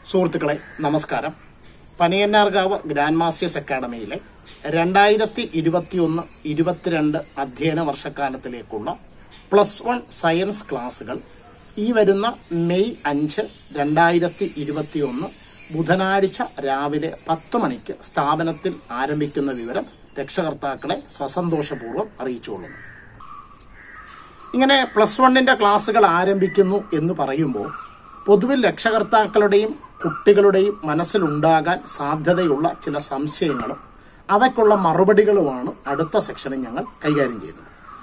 സുഹൃത്തുക്കളെ നമസ്കാരം പനിയന്നാർകാവ് grand masters അക്കാഡമിയിലെ രണ്ടായിരത്തി ഇരുപത്തിയൊന്ന് ഇരുപത്തിരണ്ട് അധ്യയന വർഷക്കാലത്തിലേക്കുള്ള പ്ലസ് വൺ സയൻസ് ക്ലാസുകൾ ഈ വരുന്ന മെയ് അഞ്ച് രണ്ടായിരത്തി ഇരുപത്തിയൊന്ന് ബുധനാഴ്ച രാവിലെ പത്ത് മണിക്ക് സ്ഥാപനത്തിൽ ആരംഭിക്കുന്ന വിവരം രക്ഷകർത്താക്കളെ സസന്തോഷപൂർവ്വം അറിയിച്ചുകൊള്ളുന്നു ഇങ്ങനെ പ്ലസ് വണ്ണിന്റെ ക്ലാസ്സുകൾ ആരംഭിക്കുന്നു എന്ന് പറയുമ്പോൾ പൊതുവിൽ രക്ഷകർത്താക്കളുടെയും കുട്ടികളുടെയും മനസ്സിലുണ്ടാകാൻ സാധ്യതയുള്ള ചില സംശയങ്ങളും അവയ്ക്കുള്ള മറുപടികളുമാണ് അടുത്ത സെക്ഷനിൽ ഞങ്ങൾ കൈകാര്യം ചെയ്യുന്നത്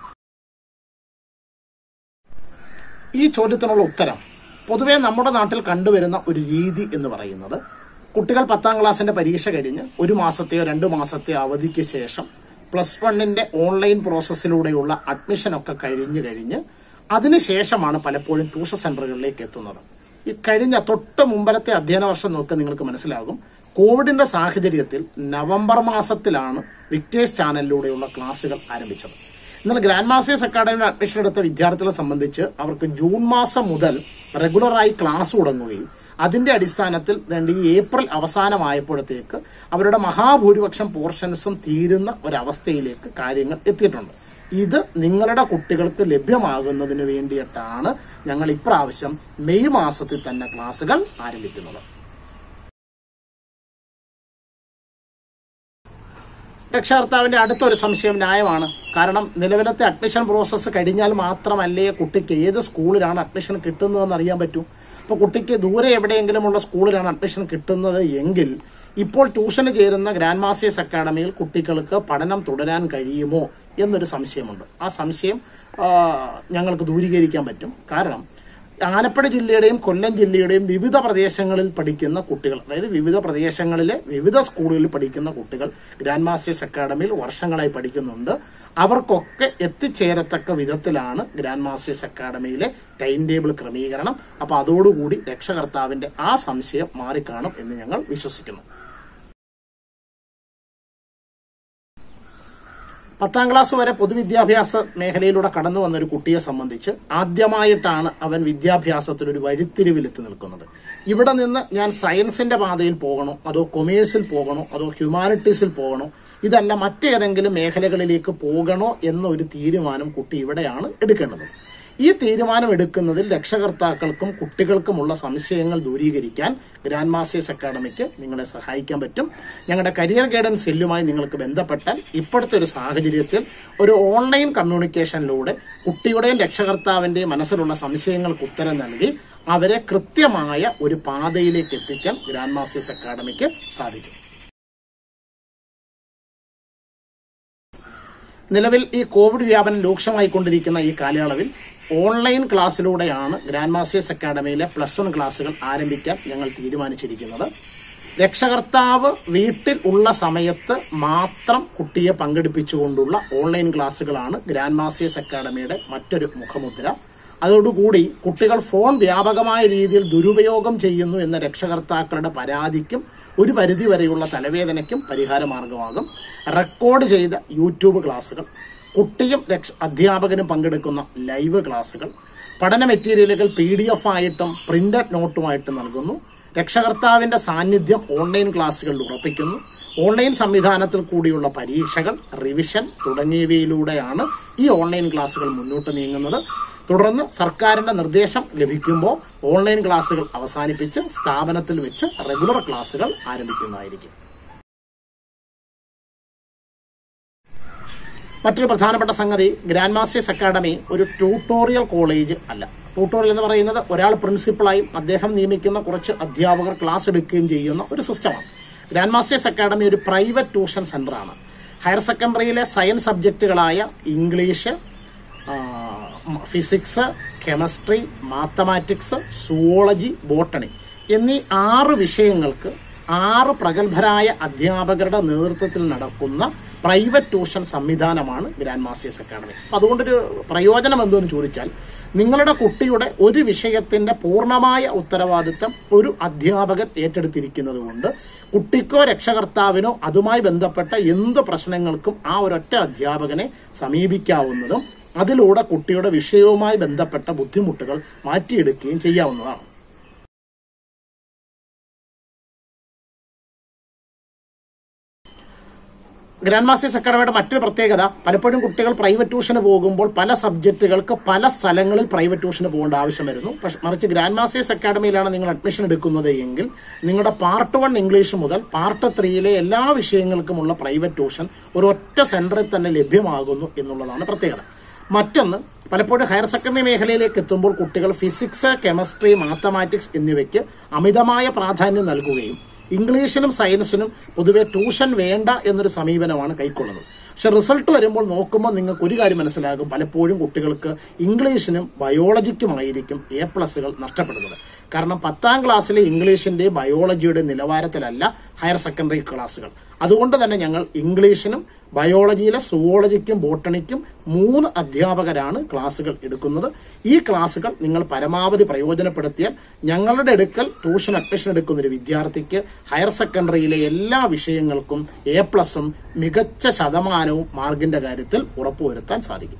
ഈ ചോദ്യത്തിനുള്ള ഉത്തരം പൊതുവെ നമ്മുടെ നാട്ടിൽ കണ്ടുവരുന്ന ഒരു രീതി എന്ന് പറയുന്നത് കുട്ടികൾ പത്താം ക്ലാസ്സിന്റെ പരീക്ഷ കഴിഞ്ഞ് ഒരു മാസത്തെയോ രണ്ട് മാസത്തെയോ അവധിക്ക് ശേഷം പ്ലസ് വണ്ണിന്റെ ഓൺലൈൻ പ്രോസസ്സിലൂടെയുള്ള അഡ്മിഷനൊക്കെ കഴിഞ്ഞ് കഴിഞ്ഞ് അതിനുശേഷമാണ് പലപ്പോഴും ട്യൂഷൻ സെന്ററുകളിലേക്ക് എത്തുന്നത് ഈ കഴിഞ്ഞ തൊട്ട് മുമ്പലത്തെ അധ്യയന വർഷം നോക്കി നിങ്ങൾക്ക് മനസ്സിലാകും കോവിഡിന്റെ സാഹചര്യത്തിൽ നവംബർ മാസത്തിലാണ് വിക്ടേഴ്സ് ചാനലിലൂടെയുള്ള ക്ലാസുകൾ ആരംഭിച്ചത് എന്നാൽ ഗ്രാൻഡ് മാസ്റ്റേഴ്സ് അക്കാഡമിയിൽ അഡ്മിഷൻ എടുത്ത വിദ്യാർത്ഥികളെ സംബന്ധിച്ച് അവർക്ക് ജൂൺ മാസം മുതൽ റെഗുലറായി ക്ലാസ് തുടങ്ങുകയും അതിന്റെ അടിസ്ഥാനത്തിൽ ദാണ്ട് ഈ ഏപ്രിൽ അവസാനമായപ്പോഴത്തേക്ക് അവരുടെ മഹാഭൂരിപക്ഷം പോർഷൻസും തീരുന്ന ഒരവസ്ഥയിലേക്ക് കാര്യങ്ങൾ എത്തിയിട്ടുണ്ട് ഇത് നിങ്ങളുടെ കുട്ടികൾക്ക് ലഭ്യമാകുന്നതിന് വേണ്ടിയിട്ടാണ് ഞങ്ങൾ ഇപ്രാവശ്യം മെയ് മാസത്തിൽ തന്നെ ക്ലാസുകൾ ആരംഭിക്കുന്നത് രക്ഷകർത്താവിന്റെ അടുത്തൊരു സംശയം ന്യായമാണ് കാരണം നിലവിലത്തെ അഡ്മിഷൻ പ്രോസസ്സ് കഴിഞ്ഞാൽ മാത്രമല്ലേ കുട്ടിക്ക് ഏത് സ്കൂളിലാണ് അഡ്മിഷൻ കിട്ടുന്നതെന്ന് അറിയാൻ പറ്റൂ അപ്പോൾ കുട്ടിക്ക് ദൂരെ എവിടെയെങ്കിലുമുള്ള സ്കൂളിലാണ് അഡ്മിഷൻ കിട്ടുന്നത് എങ്കിൽ ഇപ്പോൾ ട്യൂഷന് ചേരുന്ന ഗ്രാൻഡ് മാസ്റ്റേഴ്സ് അക്കാഡമിയിൽ കുട്ടികൾക്ക് പഠനം തുടരാൻ കഴിയുമോ എന്നൊരു സംശയമുണ്ട് ആ സംശയം ആ, ഞങ്ങൾക്ക് ദൂരീകരിക്കാൻ പറ്റും കാരണം ആലപ്പുഴ ജില്ലയുടെയും കൊല്ലം ജില്ലയുടെയും വിവിധ പ്രദേശങ്ങളിൽ പഠിക്കുന്ന കുട്ടികൾ അതായത് വിവിധ പ്രദേശങ്ങളിലെ വിവിധ സ്കൂളുകളിൽ പഠിക്കുന്ന കുട്ടികൾ ഗ്രാൻഡ് മാസ്റ്റേഴ്സ് അക്കാഡമിയിൽ വർഷങ്ങളായി പഠിക്കുന്നുണ്ട് അവർക്കൊക്കെ എത്തിച്ചേരത്തക്ക വിധത്തിലാണ് ഗ്രാൻഡ് മാസ്റ്റേഴ്സ് അക്കാഡമിയിലെ ടൈം ടേബിൾ ക്രമീകരണം അപ്പോൾ അതോടുകൂടി രക്ഷകർത്താവിന്റെ ആ സംശയം മാറിക്കാണും എന്ന് ഞങ്ങൾ വിശ്വസിക്കുന്നു പത്താം ക്ലാസ് വരെ പൊതുവിദ്യാഭ്യാസ മേഖലയിലൂടെ കടന്നു വന്ന ഒരു കുട്ടിയെ സംബന്ധിച്ച് ആദ്യമായിട്ടാണ് അവൻ വിദ്യാഭ്യാസത്തിൽ ഒരു വഴിത്തിരിവിലെത്തി നിൽക്കുന്നത് ഇവിടെ നിന്ന് ഞാൻ സയൻസിന്റെ പാതയിൽ പോകണോ അതോ കൊമേഴ്സിൽ പോകണോ അതോ ഹ്യൂമാനിറ്റീസിൽ പോകണോ ഇതല്ല മറ്റേതെങ്കിലും മേഖലകളിലേക്ക് പോകണോ എന്ന ഒരു തീരുമാനം കുട്ടി ഇവിടെയാണ് എടുക്കേണ്ടത് ഈ തീരുമാനം എടുക്കുന്നതിൽ രക്ഷകർത്താക്കൾക്കും കുട്ടികൾക്കുമുള്ള സംശയങ്ങൾ ദൂരീകരിക്കാൻ ഗ്രാൻഡ് മാസ്റ്റേഴ്സ് അക്കാഡമിക്ക് നിങ്ങളെ സഹായിക്കാൻ പറ്റും ഞങ്ങളുടെ കരിയർ ഗൈഡൻസ് സെല്ലുമായി നിങ്ങൾക്ക് ബന്ധപ്പെട്ടാൽ ഇപ്പോഴത്തെ ഒരു സാഹചര്യത്തിൽ ഒരു ഓൺലൈൻ കമ്മ്യൂണിക്കേഷനിലൂടെ കുട്ടിയുടെയും രക്ഷകർത്താവിന്റെയും മനസ്സിലുള്ള സംശയങ്ങൾക്ക് ഉത്തരം നൽകി അവരെ കൃത്യമായ ഒരു പാതയിലേക്ക് എത്തിക്കാൻ ഗ്രാൻഡ് മാസ്റ്റേഴ്സ് അക്കാഡമിക്ക് സാധിക്കും നിലവിൽ ഈ കോവിഡ് വ്യാപനം രൂക്ഷമായിക്കൊണ്ടിരിക്കുന്ന ഈ കാലയളവിൽ ഓൺലൈൻ ക്ലാസ്സിലൂടെയാണ് ഗ്രാൻഡ് മാസ്റ്റേഴ്സ് അക്കാഡമിയിലെ പ്ലസ് വൺ ക്ലാസ്സുകൾ ആരംഭിക്കാൻ ഞങ്ങൾ തീരുമാനിച്ചിരിക്കുന്നത് രക്ഷകർത്താവ് വീട്ടിൽ ഉള്ള സമയത്ത് മാത്രം കുട്ടിയെ പങ്കെടുപ്പിച്ചുകൊണ്ടുള്ള ഓൺലൈൻ ക്ലാസ്സുകളാണ് ഗ്രാൻഡ് മാസ്റ്റേഴ്സ് അക്കാഡമിയുടെ മറ്റൊരു മുഖമുദ്ര അതോടുകൂടി കുട്ടികൾ ഫോൺ വ്യാപകമായ രീതിയിൽ ദുരുപയോഗം ചെയ്യുന്നു എന്ന രക്ഷകർത്താക്കളുടെ പരാതിക്കും ഒരു പരിധി വരെയുള്ള തലവേദനയ്ക്കും പരിഹാരമാർഗമാകും റെക്കോർഡ് ചെയ്ത യൂട്യൂബ് ക്ലാസ്സുകൾ കുട്ടിയും രക്ഷ അധ്യാപകനും പങ്കെടുക്കുന്ന ലൈവ് ക്ലാസ്സുകൾ പഠന മെറ്റീരിയലുകൾ പി ഡി എഫ് ആയിട്ടും പ്രിന്റഡ് നോട്ടുമായിട്ടും നൽകുന്നു രക്ഷകർത്താവിന്റെ സാന്നിധ്യം ഓൺലൈൻ ക്ലാസ്സുകളിൽ ഉറപ്പിക്കുന്നു ഓൺലൈൻ സംവിധാനത്തിൽ കൂടിയുള്ള പരീക്ഷകൾ റിവിഷൻ തുടങ്ങിയവയിലൂടെയാണ് ഈ ഓൺലൈൻ ക്ലാസ്സുകൾ മുന്നോട്ട് നീങ്ങുന്നത് തുടർന്ന് സർക്കാരിന്റെ നിർദ്ദേശം ലഭിക്കുമ്പോൾ ഓൺലൈൻ ക്ലാസ്സുകൾ അവസാനിപ്പിച്ച് സ്ഥാപനത്തിൽ വെച്ച് റെഗുലർ ക്ലാസ്സുകൾ ആരംഭിക്കുന്നതായിരിക്കും മറ്റൊരു പ്രധാനപ്പെട്ട സംഗതി ഗ്രാൻഡ് മാസ്റ്റേഴ്സ് അക്കാഡമി ഒരു ട്യൂട്ടോറിയൽ കോളേജ് അല്ല ട്യൂട്ടോറിയൽ എന്ന് പറയുന്നത് ഒരാൾ പ്രിൻസിപ്പളായും അദ്ദേഹം നിയമിക്കുന്ന കുറച്ച് അധ്യാപകർ ക്ലാസ് എടുക്കുകയും ചെയ്യുന്ന ഒരു സിസ്റ്റമാണ് ഗ്രാൻഡ് മാസ്റ്റേഴ്സ് അക്കാഡമി ഒരു പ്രൈവറ്റ് ട്യൂഷൻ സെന്ററാണ് ഹയർ സെക്കൻഡറിയിലെ സയൻസ് സബ്ജക്റ്റുകളായ English physics chemistry mathematics zoology botany എന്നീ ആറ് വിഷയങ്ങൾക്ക് ആറ് പ്രഗത്ഭരായ അധ്യാപകരുടെ നേതൃത്വത്തിൽ നടക്കുന്ന പ്രൈവറ്റ് ട്യൂഷൻ സംവിധാനമാണ് ഗ്രാൻഡ് മാസ്റ്റേഴ്സ് അക്കാഡമി അപ്പം അതുകൊണ്ടൊരു പ്രയോജനം എന്തെന്ന് ചോദിച്ചാൽ നിങ്ങളുടെ കുട്ടിയുടെ ഒരു വിഷയത്തിന്റെ പൂർണ്ണമായ ഉത്തരവാദിത്തം ഒരു അധ്യാപകൻ ഏറ്റെടുത്തിരിക്കുന്നത് കൊണ്ട് കുട്ടിക്കോ രക്ഷകർത്താവിനോ അതുമായി ബന്ധപ്പെട്ട എന്ത് പ്രശ്നങ്ങൾക്കും ആ ഒരൊറ്റ അധ്യാപകനെ സമീപിക്കാവുന്നതും അതിലൂടെ കുട്ടിയുടെ വിഷയവുമായി ബന്ധപ്പെട്ട ബുദ്ധിമുട്ടുകൾ മാറ്റിയെടുക്കുകയും ചെയ്യാവുന്നതാണ് ഗ്രാൻഡ് മാസ്റ്റേഴ്സ് അക്കാഡമിയുടെ മറ്റൊരു പ്രത്യേകത പലപ്പോഴും കുട്ടികൾ പ്രൈവറ്റ് ട്യൂഷന് പോകുമ്പോൾ പല സബ്ജക്റ്റുകൾക്ക് പല സ്ഥലങ്ങളിൽ പ്രൈവറ്റ് ട്യൂഷന് പോകേണ്ട ആവശ്യം വരുന്നു പക്ഷെ മറിച്ച് ഗ്രാൻഡ് മാസ്റ്റേഴ്സ് അക്കാഡമിയിലാണ് നിങ്ങൾ അഡ്മിഷൻ എടുക്കുന്നത് എങ്കിൽ നിങ്ങളുടെ പാർട്ട് വൺ ഇംഗ്ലീഷ് മുതൽ പാർട്ട് ത്രീയിലെ എല്ലാ വിഷയങ്ങൾക്കുമുള്ള പ്രൈവറ്റ് ട്യൂഷൻ ഒരു ഒറ്റ സെന്ററിൽ തന്നെ ലഭ്യമാകുന്നു എന്നുള്ളതാണ് പ്രത്യേകത മറ്റൊന്ന് പലപ്പോഴും ഹയർ സെക്കൻഡറി മേഖലയിലേക്ക് എത്തുമ്പോൾ കുട്ടികൾ ഫിസിക്സ് കെമിസ്ട്രി മാത്തമാറ്റിക്സ് എന്നിവയ്ക്ക് അമിതമായ പ്രാധാന്യം നൽകുകയും ഇംഗ്ലീഷിനും സയൻസിനും പൊതുവെ ട്യൂഷൻ വേണ്ട എന്നൊരു സമീപനമാണ് കൈക്കൊള്ളുന്നത് പക്ഷെ റിസൾട്ട് വരുമ്പോൾ നോക്കുമ്പോൾ നിങ്ങൾക്ക് ഒരു കാര്യം മനസ്സിലാകും പലപ്പോഴും കുട്ടികൾക്ക് ഇംഗ്ലീഷിനും ബയോളജിക്കുമായിരിക്കും എ പ്ലസുകൾ നഷ്ടപ്പെടുന്നത് കാരണം പത്താം ക്ലാസ്സിലെ ഇംഗ്ലീഷിന്റെ ബയോളജിയുടെ നിലവാരത്തിലല്ല ഹയർ സെക്കൻഡറി ക്ലാസ്സുകൾ അതുകൊണ്ട് തന്നെ ഞങ്ങൾ ഇംഗ്ലീഷിനും ബയോളജിയിലെ സുവോളജിക്കും ബോട്ടണിക്കും മൂന്ന് അധ്യാപകരാണ് ക്ലാസ്സുകൾ എടുക്കുന്നത് ഈ ക്ലാസ്സുകൾ നിങ്ങൾ പരമാവധി പ്രയോജനപ്പെടുത്തിയാൽ ഞങ്ങളുടെ അടുക്കൽ ട്യൂഷൻ അഡ്മിഷൻ എടുക്കുന്ന ഒരു വിദ്യാർത്ഥിക്ക് ഹയർ സെക്കൻഡറിയിലെ എല്ലാ വിഷയങ്ങൾക്കും എ പ്ലസും മികച്ച ശതമാനവും മാർക്കിന്റെ കാര്യത്തിൽ ഉറപ്പുവരുത്താൻ സാധിക്കും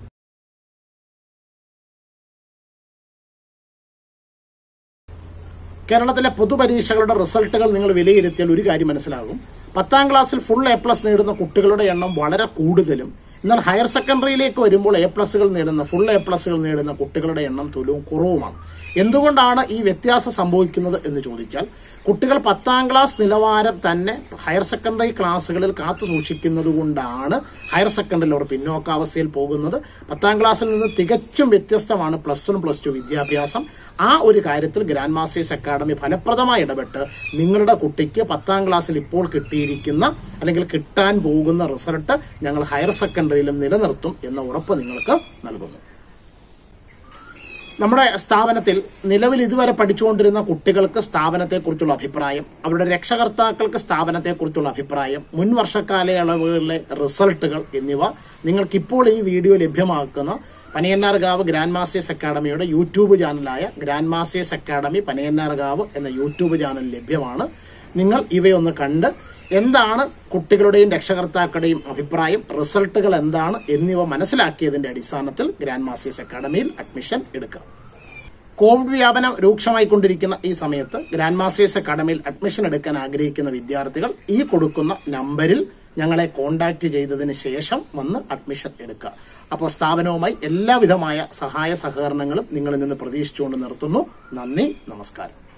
കേരളത്തിലെ പൊതുപരീക്ഷകളുടെ റിസൾട്ടുകൾ നിങ്ങൾ വിലയിരുത്തിയാൽ ഒരു കാര്യം മനസ്സിലാകും പത്താം ക്ലാസ്സിൽ ഫുൾ എ പ്ലസ് നേടുന്ന കുട്ടികളുടെ എണ്ണം വളരെ കൂടുതലും എന്നാൽ ഹയർ സെക്കൻഡറിയിലേക്ക് വരുമ്പോൾ എ പ്ലസുകൾ നേടുന്ന ഫുൾ എ പ്ലസുകൾ നേടുന്ന കുട്ടികളുടെ എണ്ണം തുലവും കുറവുമാണ് എന്തുകൊണ്ടാണ് ഈ വ്യത്യാസം സംഭവിക്കുന്നത് എന്ന് ചോദിച്ചാൽ കുട്ടികൾ പത്താം ക്ലാസ് നിലവാരം തന്നെ ഹയർ സെക്കൻഡറി ക്ലാസ്സുകളിൽ കാത്തു സൂക്ഷിക്കുന്നത് കൊണ്ടാണ് ഹയർ സെക്കൻഡറിയിൽ അവർ പിന്നോക്കാവസ്ഥയിൽ പോകുന്നത് പത്താം ക്ലാസ്സിൽ നിന്ന് തികച്ചും വ്യത്യസ്തമാണ് പ്ലസ് വൺ പ്ലസ് ടു വിദ്യാഭ്യാസം ആ ഒരു കാര്യത്തിൽ ഗ്രാൻഡ് മാസ്റ്റേഴ്സ് അക്കാഡമി ഫലപ്രദമായി ഇടപെട്ട് നിങ്ങളുടെ കുട്ടിക്ക് പത്താം ക്ലാസ്സിൽ ഇപ്പോൾ കിട്ടിയിരിക്കുന്ന അല്ലെങ്കിൽ കിട്ടാൻ പോകുന്ന റിസൾട്ട് ഞങ്ങൾ ഹയർ സെക്കൻഡറിയിലും നിലനിർത്തും എന്ന ഉറപ്പ് നിങ്ങൾക്ക് നൽകുന്നു നമ്മുടെ സ്ഥാപനത്തിൽ നിലവിൽ ഇതുവരെ പഠിച്ചുകൊണ്ടിരുന്ന കുട്ടികൾക്ക് സ്ഥാപനത്തെക്കുറിച്ചുള്ള അഭിപ്രായം അവരുടെ രക്ഷകർത്താക്കൾക്ക് സ്ഥാപനത്തെക്കുറിച്ചുള്ള അഭിപ്രായം മുൻ വർഷക്കാലയളവുകളിലെ റിസൾട്ടുകൾ എന്നിവ നിങ്ങൾക്കിപ്പോൾ ഈ വീഡിയോ ലഭ്യമാക്കുന്ന പനയന്നാർകാവ് ഗ്രാൻഡ് മാസ്റ്റേഴ്സ് അക്കാഡമിയുടെ യൂട്യൂബ് ചാനലായ ഗ്രാൻഡ് മാസ്റ്റേഴ്സ് അക്കാഡമി പനയന്നാർകാവ് എന്ന യൂട്യൂബ് ചാനൽ ലഭ്യമാണ് നിങ്ങൾ ഇവയൊന്ന് കണ്ട് എന്താണ് കുട്ടികളുടെയും രക്ഷകർത്താക്കളുടെയും അഭിപ്രായം റിസൾട്ടുകൾ എന്താണ് എന്നിവ മനസ്സിലാക്കിയതിന്റെ അടിസ്ഥാനത്തിൽ ഗ്രാൻഡ് മാസ്റ്റേഴ്സ് അക്കാഡമിയിൽ അഡ്മിഷൻ എടുക്കാം കോവിഡ് വ്യാപനം രൂക്ഷമായിക്കൊണ്ടിരിക്കുന്ന ഈ സമയത്ത് ഗ്രാൻഡ് മാസ്റ്റേഴ്സ് അക്കാഡമിയിൽ അഡ്മിഷൻ എടുക്കാൻ ആഗ്രഹിക്കുന്ന വിദ്യാർത്ഥികൾ ഈ കൊടുക്കുന്ന നമ്പറിൽ ഞങ്ങളെ കോൺടാക്ട് ചെയ്തതിന് ശേഷം വന്ന് അഡ്മിഷൻ എടുക്കുക അപ്പോൾ സ്ഥാപനവുമായി എല്ലാവിധമായ സഹായ സഹകരണങ്ങളും നിങ്ങളിൽ നിന്ന് പ്രതീക്ഷിച്ചുകൊണ്ട് നിർത്തുന്നു നന്ദി നമസ്കാരം